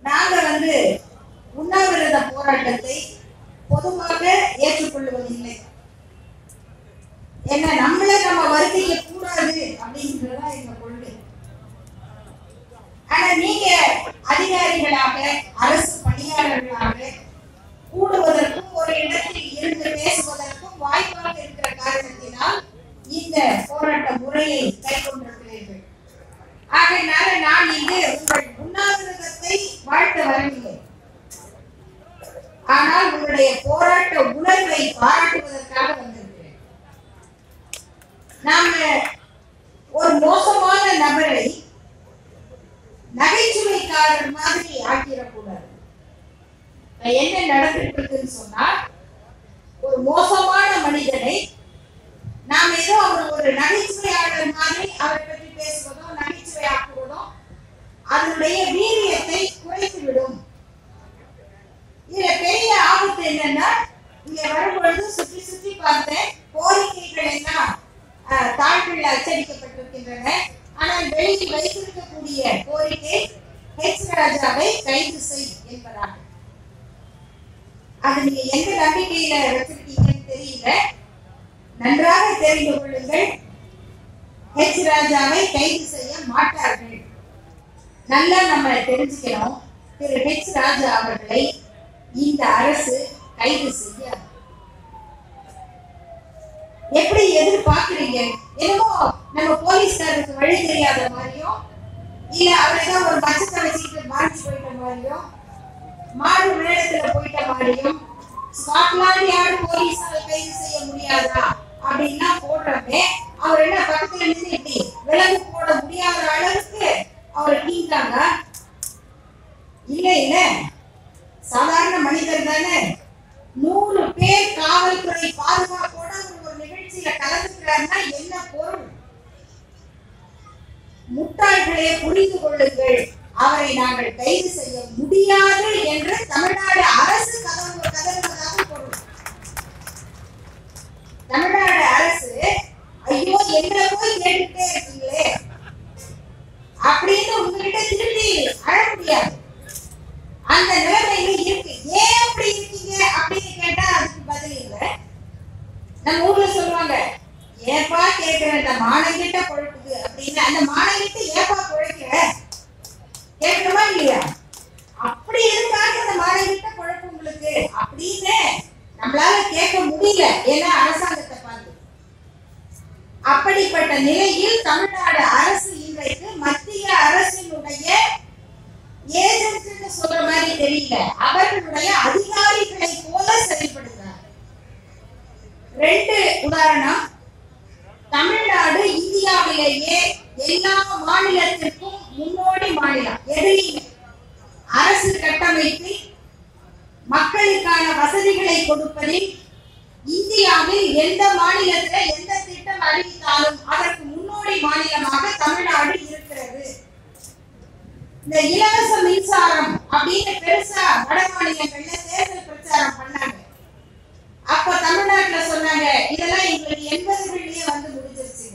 நாங்க வந்து உண்ணாவிரத போராட்டத்தை பொதுவாக ஏற்றுக்கொள்வதில்லை என்ன நம்மள நம்ம வருத்திக்க கூடாது அப்படின்றதா எங்க கொள்கை ஆனா நீங்க அதிகாரிகளாக அரசு பணியாளர்களாக கூடுவதற்கும் ஒரு இடத்தில் இருந்து பேசுவதற்கும் வாய்ப்பாக இருக்கிற காரணத்தினால் இந்த போராட்ட முறையை கைக்கொண்டிருக்கிறீர்கள் ஆகையினால நான் இங்கு உங்கள் உண்ணாவிரதத்தை வாழ்த்த வரவில்லை ஆனால் உங்களுடைய போராட்ட உணர்வை பாராட்டுவதற்காக வந்திருக்கிறேன் நாம ஒரு மோசமான நபரை நகைச்சுவைக்காரர் மாதிரி ஆக்கிடக்கூடாது இப்ப என்ன நடந்துட்டு இருக்குன்னு சொன்னா ஒரு மோசமான மனிதனை நாம் ஏதோ அவர் ஒரு நகைச்சுவையாளர் மாதிரி அவரை பற்றி பேசுவதோ நகைச்சுவை ஆக்குவதோ அதனுடைய வீரியத்தை குறைத்துவிடும் இதுல பெரிய ஆபத்து என்னன்னா இங்க வரும்பொழுது சுற்றி சுற்றி பார்த்தேன் கோரிக்கைகள் எல்லாம் அஹ், தாள்களில் அச்சடிக்கப்பட்டிருக்கின்றன ஆனால் வெளியில் வைத்திருக்கக்கூடிய கோரிக்கை ஹெச் ராஜாவை கைது செய் என்பதாகும் அது நீங்க எந்த நம்பிக்கையில வச்சிருக்கீங்கன்னு தெரியல நன்றாக தெரிந்து கொள்ளுங்கள் ஹெச் ராஜாவை கைது செய்ய மாட்டார்கள் நல்லா நம்ம தெரிஞ்சுக்கணும் திரு ஹெச் ராஜா அவர்களை இந்த அரசு கைது செய்ய எப்படி எதிர்பார்க்கிறீங்க என்னமோ நம்ம போலீஸ்காரருக்கு வழி தெரியாத மாதிரியும் இல்ல அவர் ஏதோ ஒரு பட்சத்தை வச்சுக்கிட்டு மாறி போயிட்ட மாதிரியும் மாடு வேடத்துல போயிட்ட மாதிரியும் ஸ்காட்லாந்து யாரு போலீஸால கைது செய்ய முடியாதா அப்படின்னா போடுறப்பே அவர் என்ன பக்கத்துல நின்று இப்படி விலங்கு போட முடியாத அளவுக்கு அவர் கீழ்த்தாங்க இல்ல இல்ல சாதாரண மனிதர் தானே நூறு பேர் காவல்துறை பாதுகாப்போட அவர் ஒரு நிகழ்ச்சியில கலந்துக்கிறாருன்னா என்ன பொருள் முட்டாள்களே புரிந்து கொள்ளுங்கள் அவரை நாங்கள் கைது செய்ய முடியாது என்று தமிழ்நாடு அரசு கதவு கதறுவதாக பொருள் தமிழ்நாடு அரசு ஐயோ எங்களை போய் கேட்டுட்டே இருக்கீங்களே அப்படின்னு உங்ககிட்ட திருப்பி அழ முடியாது அந்த நிலைமையில இருக்கு ஏன் அப்படி இருக்கீங்க அப்படின்னு கேட்டா அதுக்கு பதில் இல்லை நம்ம ஊர்ல சொல்லுவாங்க ஏப்பா கேக்குற இந்த மானங்கிட்ட பொழப்புக்கு அப்படின்னு அந்த மானங்கிட்ட ஏப்பா பொழைக்கிற கேட்கணுமா இல்லையா அப்படி இருக்காங்க அந்த மானங்கிட்ட பொழப்பு உங்களுக்கு அப்படின்னு நம்மளால கேட்க முடியல ஏன்னா அரசாங்கத்தை பார்த்து அப்படிப்பட்ட நிலையில் தமிழ்நாடு அரசு இன்றைக்கு மத்திய அரசினுடைய ஏஜென்ட்னு சொல்ற மாதிரி தெரியல அவர்களுடைய அதிகாரிகளை போல செயல்படுகிறார் ரெண்டு உதாரணம் தமிழ்நாடு இந்தியாவிலேயே எல்லா மாநிலத்திற்கும் முன்னோடி மாநிலம் எதிரில் அரசு கட்டமைப்பில் மக்களுக்கான வசதிகளை கொடுப்பதில் இந்தியாவில் எந்த மாநிலத்துல எந்த திட்டம் அறிவித்தாலும் அதற்கு முன்னோடி மாநிலமாக தமிழ்நாடு இருக்கிறது இந்த இலவச மின்சாரம் அப்படின்னு பெருசா வட மாநிலங்கள்ல தேர்தல் பிரச்சாரம் பண்ணாங்க அப்ப தமிழ்நாட்டுல சொன்னாங்க இதெல்லாம் எங்களுக்கு எண்பதுகளிலேயே வந்து முடிஞ்சிருச்சுங்க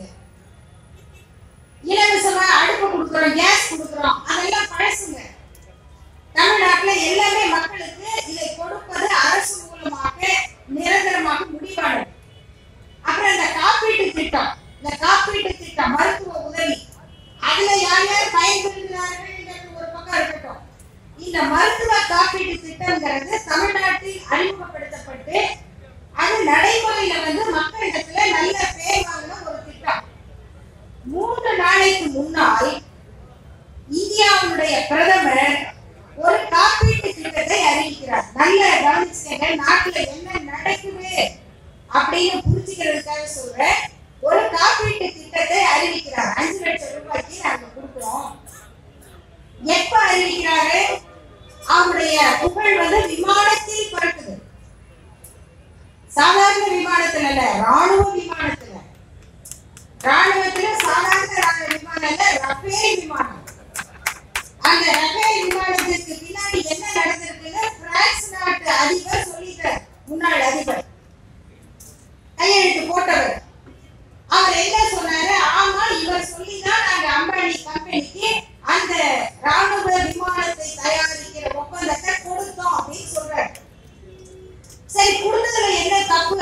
இலவசமா அடுப்பு கொடுக்குறோம் கேஸ் கொடுக்குறோம் அதெல்லாம் பழசுங்க தமிழ்நாட்டுல எல்லாமே மக்களுக்கு இதை கொடுப்பது அரசு மூலமாக நிரந்தரமாக முடிவானது அப்புறம் இந்த காப்பீட்டு திட்டம் இந்த காப்பீட்டு திட்டம் மருத்துவ உதவி அதுல யார் யார் பயன்பெறுகிறார்கள் ஒரு பக்கம் இருக்கட்டும் இந்த மருத்துவ காப்பீட்டு திட்டம்ங்கிறது தமிழ்நாட்டில் அறிமுகப்படுத்தப்பட்டு அது நடைமுறையில வந்து மக்களிடத்துல நல்ல பேர் வாங்கின ஒரு திட்டம் மூன்று நாளைக்கு முன்னால் இந்தியாவுடைய பிரதமர் ஒரு காப்பீட்டு திட்டத்தை அறிவிக்கிறார் நல்ல கவனிச்சுக்கங்க நாட்டுல என்ன நடக்குது அப்படின்னு புரிஞ்சுக்கிறதுக்காக சொல்றேன் ஒரு காப்பீட்டு திட்டத்தை அறிவிக்கிறார் அஞ்சு லட்சம் ரூபாய்க்கு நாங்க கொடுக்கிறோம் எப்ப அறிவிக்கிறாரு அவருடைய புகழ் வந்து விமானத்தில் பறக்குது சாதாரண விமானத்துல இல்ல ராணுவ விமானத்துல ராணுவத்துல சாதாரண ராணுவ விமானம் இல்ல ரஃபேல் விமானம் அந்த ரஃபேல் விமானத்திற்கு பின்னாடி என்ன நடந்திருக்குன்னு பிரான்ஸ் நாட்டு அதிபர் சொல்லிட்டார் முன்னாள் அதிபர் கையெழுத்து போட்டவர் அவர் என்ன சொன்னாரு ஆமா இவர் சொல்லிதான் நாங்க அம்பானி கம்பெனிக்கு அந்த ராணுவ விமானத்தை தயாரிக்கிற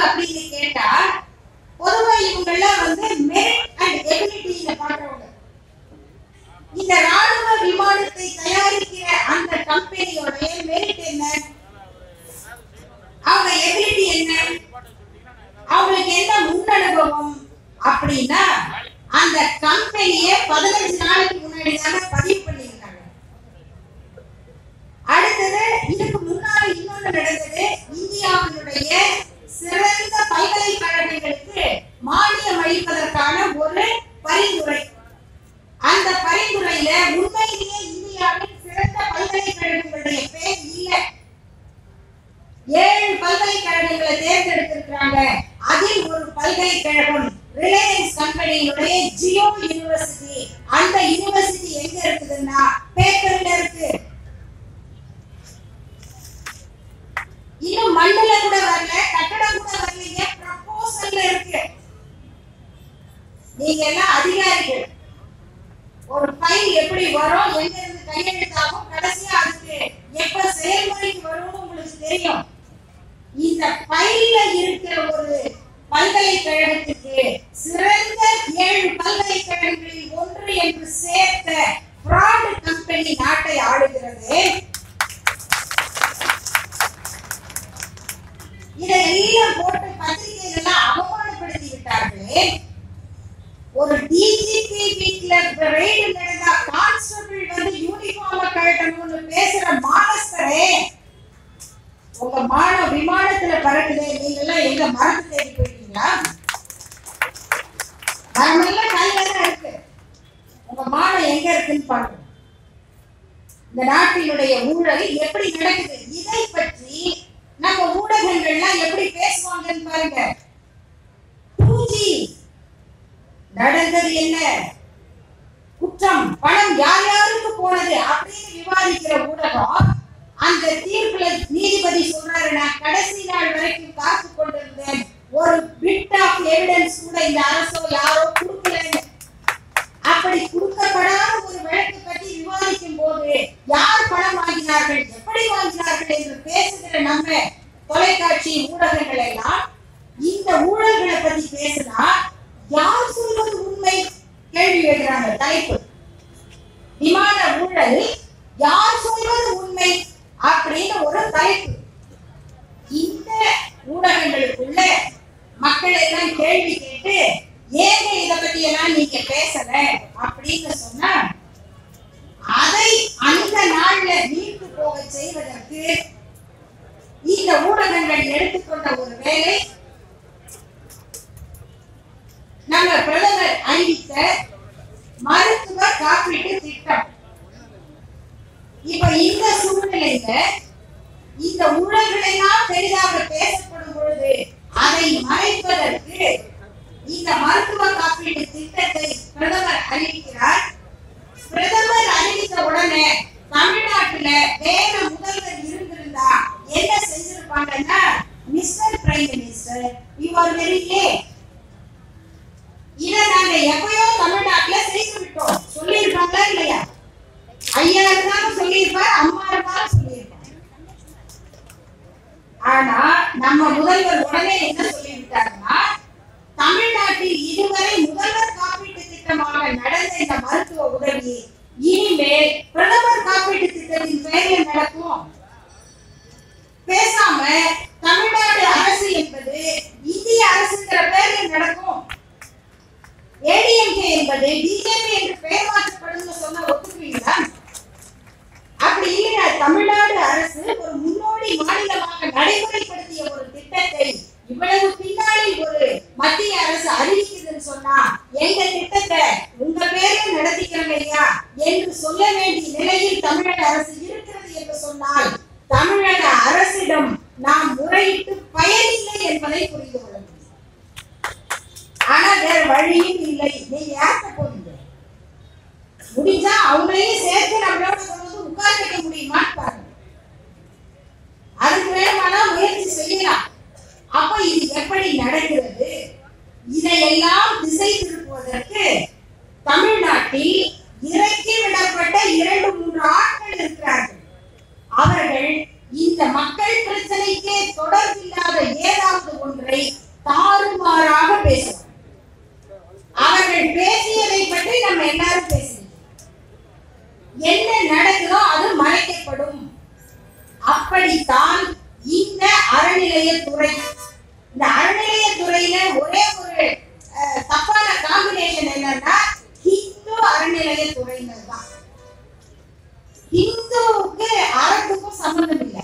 அப்படின்னு கேட்டா பொதுவா இவங்க எல்லாம் வந்து மெரிட் அண்ட் எபிலிட்டியில பாக்குறவங்க இந்த ராணுவ விமானத்தை தயாரிக்கிற அந்த கம்பெனியோட மெரிட் என்ன அவங்க எபிலிட்டி என்ன அவங்களுக்கு என்ன முன் அனுபவம் அப்படின்னா அந்த கம்பெனியை பதினஞ்சு நாளைக்கு முன்னாடி தானே பதிவு பண்ணியிருக்காங்க அடுத்தது இதுக்கு முன்னாடி இன்னொன்று நடந்தது இந்தியாவினுடைய சிறந்த பல்கலைக்கழகங்களுக்கு மானியம் அளிப்பதற்கான ஒரு பரிந்துரை அந்த பரிந்துரையில உண்மையிலேயே இந்தியாவின் சிறந்த பல்கலைக்கழகங்களுடைய பேர் இல்லை ஏழு பல்கலைக்கழகங்களை தேர்ந்தெடுத்திருக்கிறாங்க அதில் ஒரு பல்கலைக்கழகம் ரிலையன்ஸ் கம்பெனியினுடைய ஜியோ யூனிவர்சிட்டி அந்த யூனிவர்சிட்டி எங்க இருக்குதுன்னா பேப்பர்ல இருக்கு இன்னும் மண்ணுல கூட வரல கட்டடம் கூட வரலைங்க ப்ரப்போசல்ல இருக்கு நீங்க எல்லாம் அதிகாரிகள் ஒரு ஃபைல் எப்படி வரும் எங்க இருந்து கையெழுத்தாகும் கடைசியா அதுக்கு எப்ப செயல்முறைக்கு வரும்னு உங்களுக்கு தெரியும் இந்த ஃபைல்ல இருக்கிற ஒரு பல்கலைக்கழகத்துக்கு சிறந்த ஏழு பல்கலைக்கழகங்களில் ஒன்று என்று சேர்த்த fraud கம்பெனி நாட்டை ஆளுகிறது இதை எல்லாம் போட்டு பத்திரிகைகள் அவமானப்படுத்தி விட்டார்களே ஒரு டிஜிபி வீட்ல ரெய்டு நடந்தா கான்ஸ்டபிள் வந்து யூனிஃபார்ம் கழட்டணும்னு பேசுற மானஸ்தரே உங்க மான விமானத்துல பறக்குதே நீங்க எல்லாம் எங்க மரத்து தேடி போயிட்டீங்களா மரமெல்லாம் கையில தான் இருக்கு உங்க மானம் எங்க இருக்குன்னு பாருங்க இந்த நாட்டினுடைய ஊழல் எப்படி நடக்குது இதை பற்றி நம்ம ஊடகங்கள்லாம் எப்படி பேசுவாங்கன்னு பாருங்க 2G நடந்தது என்ன குற்றம் பணம் யார் யாருக்கு போனது அப்படின்னு விவாதிக்கிற ஊடகம் அந்த தீர்ப்புல நீதிபதி சொல்றாரு நான் கடைசி நாள் வரைக்கும் காத்து கொண்டிருந்தேன் ஒரு பிட் ஆஃப் எவிடன்ஸ் கூட இந்த அரசோ யாரோ கொடுக்கலன்னு அப்படி கொடுக்கப்படாத ஒரு வழக்கு பற்றி விவாதிக்கும் போது யார் பணம் வாங்கினார்கள் எப்படி வாங்கினார்கள் என்று பேசுகிற நம்ம தொலைக்காட்சி ஊடகங்கள் எல்லாம் இந்த ஊழல்களை பத்தி பேசினா யார் சொல்வது உண்மை கேள்வி கேட்கிறாங்க தலைப்பு விமான ஊழல் யார் சொல்வது உண்மை அப்படின்னு ஒரு தலைப்பு இந்த ஊடகங்களுக்குள்ள மக்கள் எல்லாம் கேள்வி கேட்டு ஏங்க இத பத்தி எல்லாம் நீங்க பேசல அப்படின்னு சொன்னா அதை அந்த நாள்ல நீண்டு போக செய்வதற்கு இந்த ஊடகங்கள் எடுத்துக்கொண்ட ஒரு வேலை நம்ம பிரதமர் அறிவித்த மருத்துவ காப்பீட்டு திட்டம் இப்ப இந்த சூழ்நிலையில இந்த ஊழல்கள் எல்லாம் பெரிதாக பேசப்படும் பொழுது அதை மறைப்பதற்கு இந்த மருத்துவ காப்பீட்டு திட்டத்தை பிரதமர் அறிவிக்கிறார் பிரதமர் அறிவித்த உடனே தமிழ்நாட்டுல வேற முதல்வர் இருந்திருந்தா என்ன செஞ்சிருப்பாங்கன்னா mister prime minister you are very late இத நாங்க எப்பயோ தமிழ்நாட்டுல செய்து விட்டோம் சொல்லியிருப்பாங்களா இல்லையா ஐயா இருந்தாலும் சொல்லியிருப்பார் அம்மா இருந்தாலும் சொல்லியிருப்பார் ஆனா நம்ம முதல்வர் உடனே என்ன சொல்லிவிட்டாருன்னா தமிழ்நாட்டில் இதுவரை முதல்வர் காப்பீட்டு திட்டமாக நடந்த இந்த மருத்துவ உதவி இனிமேல் பிரதமர் காப்பீட்டு திட்டத்தின் பேரில் நடக்கும் பேசாம தமிழ்நாடு அரசு என்பது இந்திய அரசுங்கிற பேரில் நடக்கும் ஏடிஎம்கே என்பது பிஜேபி என்று பெயர் மாற்றப்படும் சொன்ன ஒத்துக்குவீங்களா அப்படி இல்லையா தமிழ்நாடு அரசு ஒரு முன்னோடி மாநிலமாக நடைமுறைப்படுத்திய ஒரு திட்டத்தை இவ்வளவு பின்னாடி ஒரு மத்திய அரசு அறிவிக்குதுன்னு சொன்னா எங்க திட்டத்தை உங்க பேர்ல நடத்திக்கிறோம் ஐயா என்று சொல்ல வேண்டிய நிலையில் தமிழக அரசு இருக்கிறது என்று சொன்னால் தமிழக அரசிடம் நாம் முறையிட்டு பயனில்லை என்பதை புரிந்து கொள்ள முடியும் ஆனா வேற வழியும் இல்லை நீங்க யார்கிட்ட போவீங்க முடிஞ்சா அவங்களையும் சேர்த்து நம்மளோட கொண்டு வந்து உட்கார வைக்க முடியுமான்னு பாருங்க அதுக்கு வேணுமானா முயற்சி செய்யலாம் அப்ப இது எப்படி நடக்கிறது இதையெல்லாம் திசை திருப்புவதற்கு தமிழ்நாட்டில் இறக்கி விடப்பட்ட இரண்டு மூன்று ஆட்கள் இருக்கிறார்கள் அவர்கள் இந்த இந்த மக்கள் பிரச்சனைக்கே தொடர்பில்லாத ஏதாவது ஒன்றை தாறுமாறாக பேசுவார் அவர்கள் பேசியதை பற்றி நம்ம எல்லாரும் பேசுகிறோம் என்ன நடக்குதோ அது மறைக்கப்படும் அப்படித்தான் இந்த அறநிலையத்துறை இந்த அறநிலையத்துறையில ஒரே ஒரு அஹ், தப்பான காம்பினேஷன் என்னன்னா ஹிந்து அறநிலையத்துறையினர் தான் ஹிந்துவுக்கு அறத்துக்கும் சம்பந்தம் இல்லை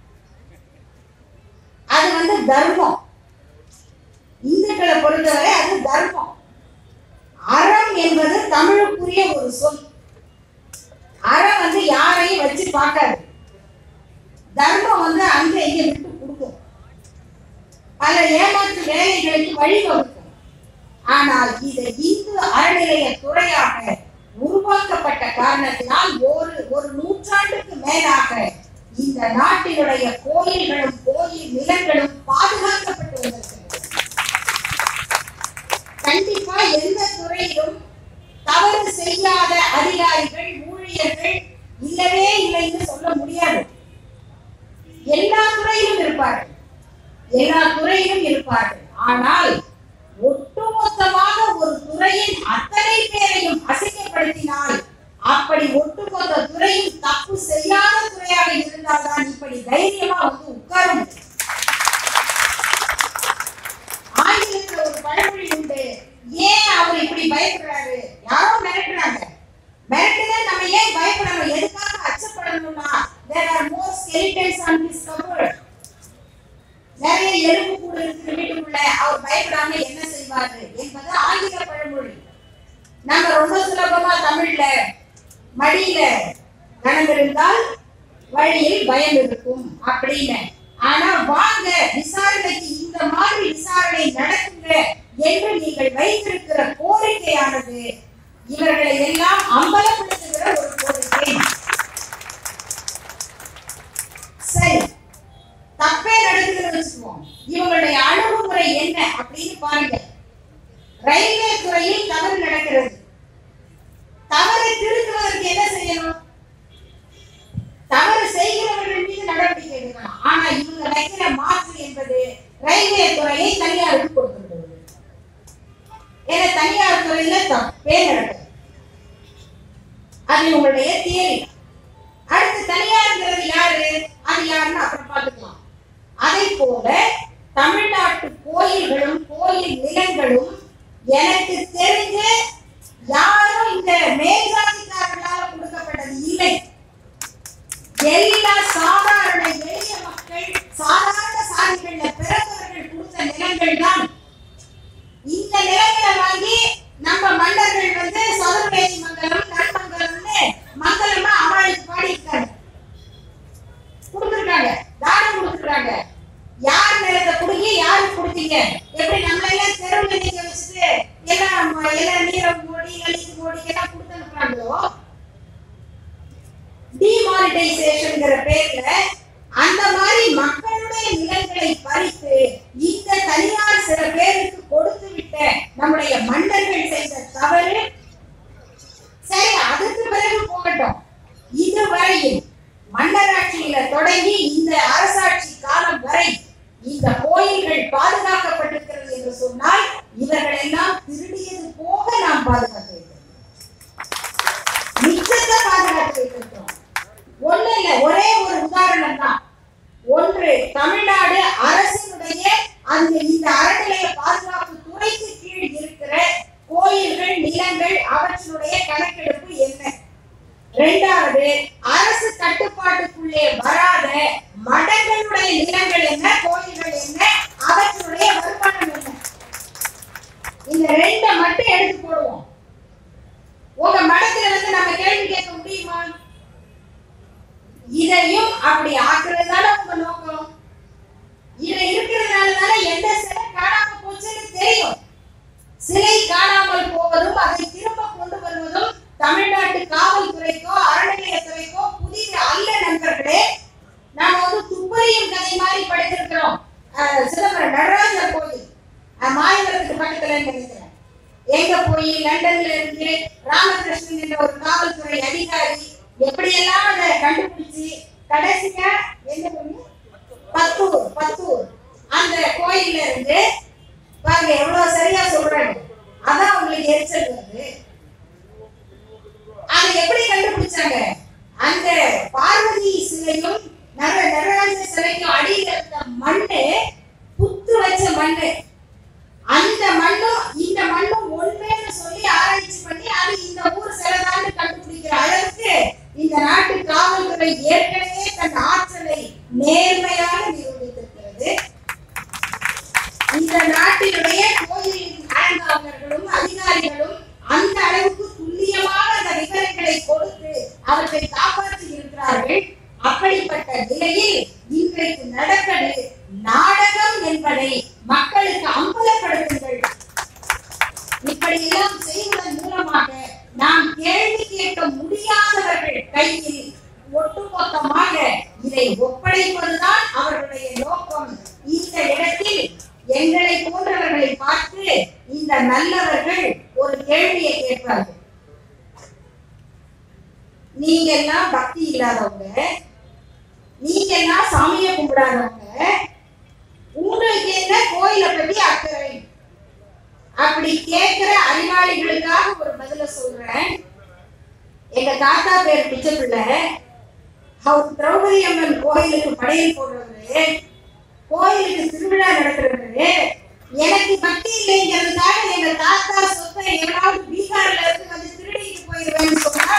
அது வந்து தர்மம் இந்துக்களை பொறுத்தவரை அது தர்மம் அறம் என்பது தமிழுக்குரிய ஒரு சொல் அறம் வந்து யாரையும் வச்சு பார்க்காது தர்மம் வந்து அங்க இங்க விட்டு கொடுக்கும் பல ஏமாற்று வேலைகளுக்கு வழிவகுக்கும் ஆனால் இது இந்து அறநிலைய துறையாக உருவாக்கப்பட்ட காரணத்தினால் ஒரு ஒரு நூற்றாண்டுக்கு மேலாக இந்த நாட்டினுடைய கோயில்களும் கோயில் நிலங்களும் பாதுகாக்கப்பட்டு வந்திருக்கிறது கண்டிப்பா எந்த துறையிலும் தவறு செய்யாத அதிகாரிகள் ஊழியர்கள் இல்லவே இல்லைன்னு சொல்ல முடியாது எல்லா துறையிலும் இருப்பார்கள் எல்லா துறையிலும் இருப்பார்கள் ஆனால் ஒட்டுமொத்தமாக ஒரு துறையின் அத்தனை பேரையும் அசிங்கப்படுத்தினால் அப்படி ஒட்டுமொத்த துறையும் தப்பு செய்யாத துறையாக இருந்தால்தான் இப்படி தைரியமா வந்து உட்கார முடியும் ஆங்கிலத்துல ஒரு பழமொழி உண்டு ஏன் அவர் இப்படி பயப்படுறாரு யாரோ மிரட்டுறாங்க மிரட்டுனா நம்ம ஏன் பயப்படணும் எதுக்காக அச்சப்படணும்னா there are more skeletons on his cupboard நிறைய எலும்பு கூடு இருக்கிற வீட்டுக்குள்ள அவர் பயப்படாம என்ன செய்வாரு என்பது ஆங்கில பழமொழி நம்ம ரொம்ப சுலபமா தமிழ்ல மடியில கணம் இருந்தால் வழியில் பயம் இருக்கும் அப்படின்னு ஆனா வாங்க விசாரணைக்கு இந்த மாதிரி விசாரணை நடக்குங்க என்று நீங்கள் வைத்திருக்கிற கோரிக்கையானது இவர்களை எல்லாம் அம்பலப்படுத்துகிற ஒரு கோரிக்கை சரி தப்பே நடக்குதுன்னு வச்சுக்குவோம் இவங்களுடைய அணுகுமுறை என்ன அப்படின்னு பாருங்க ரயில்வே துறையில் தவறு நடக்கிறது தவறை திருத்துவதற்கு என்ன செய்யணும் தவறு செய்கிறவர்கள் மீது நடவடிக்கை எடுக்கணும் ஆனா இவங்க வைக்கிற மாற்று என்பது ரயில்வே துறையை தனியாருக்கு கொடுத்துருக்கிறது ஏன்னா தனியார் துறையில தப்பே நடக்குது அது உங்களுடைய தியரி அடுத்து தனியார்ங்கிறது யாரு அது யாருன்னு அப்புறம் பார்த்துக்கலாம் அதை போல தமிழ்நாட்டு கோயில்களும் கோயில் நிலங்களும் எனக்கு தெரிஞ்ச யாரும் இந்த மேல்ஜாதிக்காரர்களால் கொடுக்கப்பட்டது இல்லை எல்லா சாதாரண எளிய மக்கள் சாதாரண சாதிகள்ல பிறந்தவர்கள் கொடுத்த நிலங்கள் தான் இந்த நிலங்களை வாங்கி நம்ம மன்னர்கள் வந்து சதுர்வேதி மங்கலம் நன்மங்கலம்னு மங்கலமா அவளுக்கு பாடியிருக்காங்க கொடுத்துருக்காங்க தானம் கொடுத்துருக்காங்க யார் நிலத்தை கொடுங்க யாருக்கு கொடுத்தீங்க எப்படி நம்ம எல்லாம் தெருவில் நிக்க வச்சுட்டு எல்லாம் ம- எல்லாம் நீரம் மோடி லலித் மோடி எல்லாம் கொடுத்து அனுப்புறாங்களோ டிமானிட்டைசேஷன்ங்கிற பேர்ல அந்த மாதிரி மக்களுடைய நிலங்களை பறித்து இந்த தனியார் சில பேருக்கு கொடுத்து விட்ட நம்முடைய மன்னர்கள் செய்த தவறு சரி அதுக்கு பிறகு போகட்டும் இதுவரையில் மன்னராட்சியில தொடங்கி இந்த அரசாட்சி காலம் வரை இந்த கோயில்கள் பாதுகாக்கப்பட்டிருக்கிறது என்று சொன்னால் இவர்கள் எல்லாம் திருடியது போக நாம் பாதுகாத்து வைக்கிறோம் மிச்சத்தை பாதுகாத்து வைத்திருக்கிறோம் ஒண்ணு இல்ல ஒரே ஒரு உதாரணம் தான் ஒன்று தமிழ்நாடு அரசினுடைய அந்த இந்த அறநிலைய பாதுகாப்பு துறைக்கு கீழ் இருக்கிற கோயில்கள் நிலங்கள் அவற்றினுடைய கணக்கெடுப்பு என்ன இரண்டாவது அரசு கட்டுப்பாட்டுக்குள்ளே வராத மடங்களுடைய நிலங்கள் என்ன கோயில்கள் என்ன அவற்றுடைய வருமானம் என்ன இந்த ரெண்டை மட்டும் எடுத்து போடுவோம் உங்க மடத்துல வந்து நம்ம கேள்வி கேட்க முடியுமா இதையும் அப்படி ஆக்குறது தானே உங்க நோக்கம் இதுல இருக்கிறதுனால தானே எந்த சிலை காணாம போச்சுன்னு தெரியும் சிலை காணாமல் போவதும் அதை திரும்ப கொண்டு வருவதும் தமிழ்நாட்டு காவல்துறைக்கோ அறநிலையத்துறைக்கோ புதிது அல்ல நண்பர்களே நாம வந்து துப்பறியும் கதை மாதிரி படித்திருக்கிறோம் அஹ் சிதம்பரம் நடராஜர் கோயில் அஹ் மாயவரத்துக்கு பக்கத்துல நினைக்கிறேன் எங்க போய் லண்டன்ல இருந்து ராமகிருஷ்ணன் என்ற ஒரு காவல்துறை அதிகாரி எப்படியெல்லாம் அதை கண்டுபிடிச்சு கடைசியா என்ன பண்ணி பத்தூர் பத்தூர் அந்த கோயில்ல இருந்து பாருங்க எவ்வளவு சரியா சொல்றாங்க அதான் உங்களுக்கு எரிச்சல் வருது அதை எப்படி கண்டுபிடிச்சாங்க அந்த பார்வதி சிலையும் நர நடராஜ சிலைக்கும் அடியில இருந்த மண்ணு புத்து வச்ச மண்ணு அந்த மண்ணும் இந்த மண்ணும் ஒண்ணுன்னு சொல்லி ஆராய்ச்சி பண்ணி அது இந்த ஊர் சிலதான்னு கண்டுபிடிக்கிற அளவுக்கு இந்த நாட்டு காவல்துறை ஏற்கனவே தன் ஆற்றலை நேர்மையாக நிரூபித்திருக்கிறது இந்த நாட்டினுடைய கோயிலின் ஆழ்ந்தவர்களும் அதிகாரிகளும் அந்த அளவுக்கு துல்லியமாக அந்த விவரங்களை கொடுத்து அவற்றை காப்பாற்றி இருக்கிறார்கள் அப்படிப்பட்ட நிலையில் இன்றைக்கு நடப்பது நாடகம் என்பதை மக்களுக்கு அம்பலப்படுத்துங்கள் இப்படி எல்லாம் செய்வதன் மூலமாக நாம் கேள்வி கேட்க முடியாதவர்கள் கையில் ஒட்டுமொத்தமாக இதை ஒப்படைப்பதுதான் அவர்களுடைய நோக்கம் இந்த இடத்தில் எங்களை போன்றவர்களை பார்த்து இந்த நல்லவர்கள் ஒரு கேள்வியை கேட்பார்கள் நீங்க எல்லாம் பக்தி இல்லாதவங்க நீங்க எல்லாம் சாமியை கும்பிடாதவங்க உங்களுக்கு என்ன கோயிலை பத்தி அக்கறை அப்படி கேட்கிற அறிவாளிகளுக்காக ஒரு பதில சொல்றேன் எங்க தாத்தா பேர் பிச்சை பிள்ளை அவர் திரௌபதி அம்மன் கோயிலுக்கு படையல் போடுறவரு கோயிலுக்கு திருவிழா நடத்துறவரு எனக்கு பக்தி இல்லைங்கிறதுக்காக எங்க தாத்தா சொத்தை எவனாவது பீகார்ல இருந்து வந்து திருடிட்டு போயிருவேன்னு சொன்னா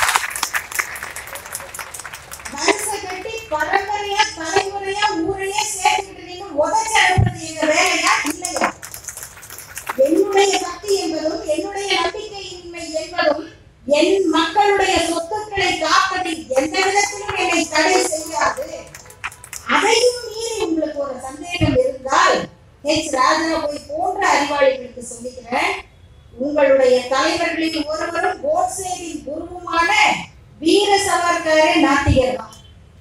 மனசை கட்டி பரம்பரையா தலைமுறையா ஊரையே சேர்த்துக்கிட்டு நீங்க உதச்சி அனுப்புறது எங்க வேலையா இல்லையா என்னுடைய பக்தி என்பதும் என்னுடைய நம்பிக்கையின்மை என்பதும் என் மக்களுடைய சொத்துக்களை காப்பதில் எந்த விதத்திலும் என்னை தடை செய்யாது அதையும் மீறி உங்களுக்கு ஒரு சந்தேகம் இருந்தால் ஹெச் ராஜா போய் போன்ற அறிவாளிகளுக்கு சொல்லிக்கிறேன் உங்களுடைய தலைவர்களில் ஒருவரும் கோட்சேவின் குருவுமான வீர சவர்கரே நாத்திகர் தான்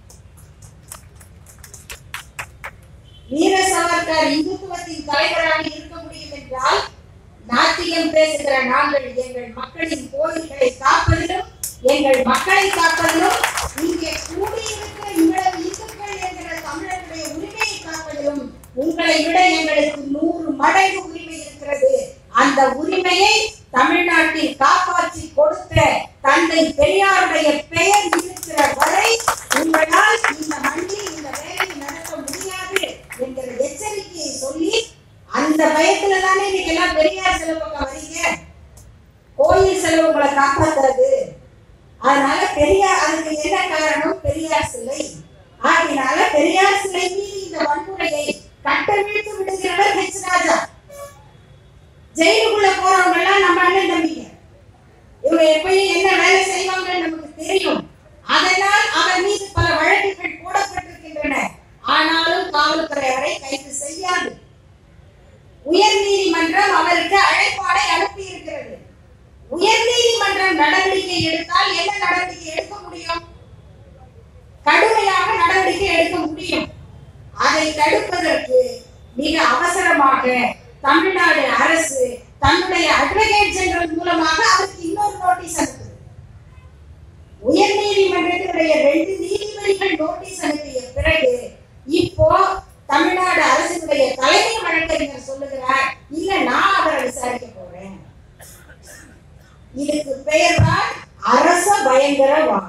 வீர சவர்கர் இந்துத்துவத்தின் தலைவராக இருக்க முடியும் என்றால் நாத்திகம் பேசுகிற நாங்கள் எங்கள் மக்களின் கோயில்களை காப்பதிலும் எங்கள் மக்களை காப்பதிலும் இங்கே கூடியிருக்கிற இவ்வளவு இந்துக்கள் என்கிற தமிழர்களுடைய உரிமையை காப்பதிலும் உங்களை விட எங்களுக்கு நூறு மடங்கு உரிமை இருக்கிறது அந்த உரிமையை தமிழ்நாட்டில் காப்பாற்றி கொடுத்த தந்தை பெரியாருடைய பெயர் இருக்கிற வரை உங்களால் இந்த மண்ணில் இந்த வேலையை நடத்த முடியாது என்கிற எச்சரிக்கையை சொல்லி அந்த பயத்துல தானே இன்னைக்கு எல்லாம் பெரியார் செலவு பக்கம் வரீங்க கோயில் செலவு உங்களை காப்பாத்தாது அதனால பெரியார் அதுக்கு என்ன காரணம் பெரியார் சிலை ஆகினால பெரியார் சிலை மீது இந்த வன்முறையை கட்டவிழ்த்து விடுகிறவர் ஹெச் ராஜா ஜெயிலுக்குள்ள போறவங்க எல்லாம் நம்ம அண்ணன் தம்பிங்க இவங்க எப்பயும் என்ன வேலை செய்வாங்கன்னு நமக்கு தெரியும் அதனால் அவர் மீது பல வழக்குகள் போடப்பட்டிருக்கின்றன ஆனாலும் காவல்துறை அவரை கைது செய்யாது உயர் நீதிமன்றம் அவருக்கு அழைப்பாடை அனுப்பி இருக்கிறது உயர் நீதிமன்றம் நடவடிக்கை எடுத்தால் என்ன நடவடிக்கை எடுக்க முடியும் கடுமையாக நடவடிக்கை எடுக்க முடியும் அதை தடுப்பதற்கு மிக அவசரமாக தமிழ்நாடு அரசு தன்னுடைய அட்வொகேட் ஜெனரல் மூலமாக அவருக்கு இன்னொரு நோட்டீஸ் அனுப்புது உயர் நீதிமன்றத்தினுடைய ரெண்டு நீதிபதிகள் நோட்டீஸ் அனுப்பிய பிறகு இப்போ தமிழ்நாடு அரசினுடைய தலைமை வழக்கறிஞர் சொல்லுகிறார் இல்ல நான் அவரை விசாரிக்க போறேன் இதுக்கு பெயர் தான் அரச பயங்கரவாதம்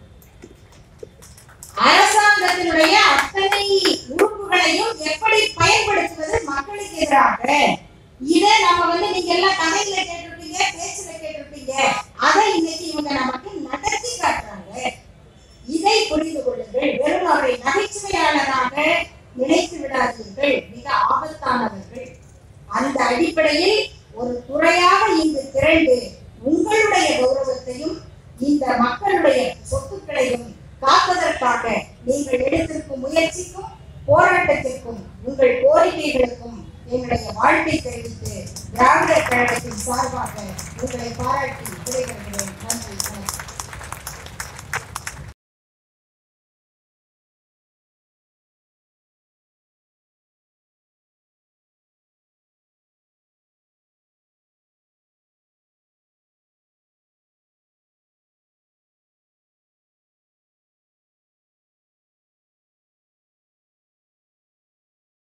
அரசாங்கத்தினுடைய அத்தனை உறுப்புகளையும் எப்படி பயன்படுத்துவது மக்களுக்கு எதிராக இதை நம்ம வந்து நீங்க எல்லாம் கதையில கேட்டிருப்பீங்க பேச்சுல கேட்டிருப்பீங்க அதை இன்னைக்கு இவங்க நமக்கு நடத்தி காட்டுறாங்க இதை புரிந்து கொள்ளுங்கள் வெறும் அவரை நகைச்சுவையாளராக நினைத்து விடாதீர்கள் மிக ஆபத்தானவர்கள் அந்த அடிப்படையில் ஒரு துறையாக இங்கு திரண்டு உங்களுடைய கௌரவத்தையும் இந்த மக்களுடைய சொத்துக்களையும் காப்பதற்காக நீங்கள் எடுத்திருக்கும் முயற்சிக்கும் போராட்டத்திற்கும் உங்கள் கோரிக்கைகளுக்கும் எங்களுடைய வாழ்க்கை தெரிவித்து திராவிட கழகத்தின் சார்பாக உங்களை பாராட்டி விடைபெறுகிறேன் நன்றி வணக்கம்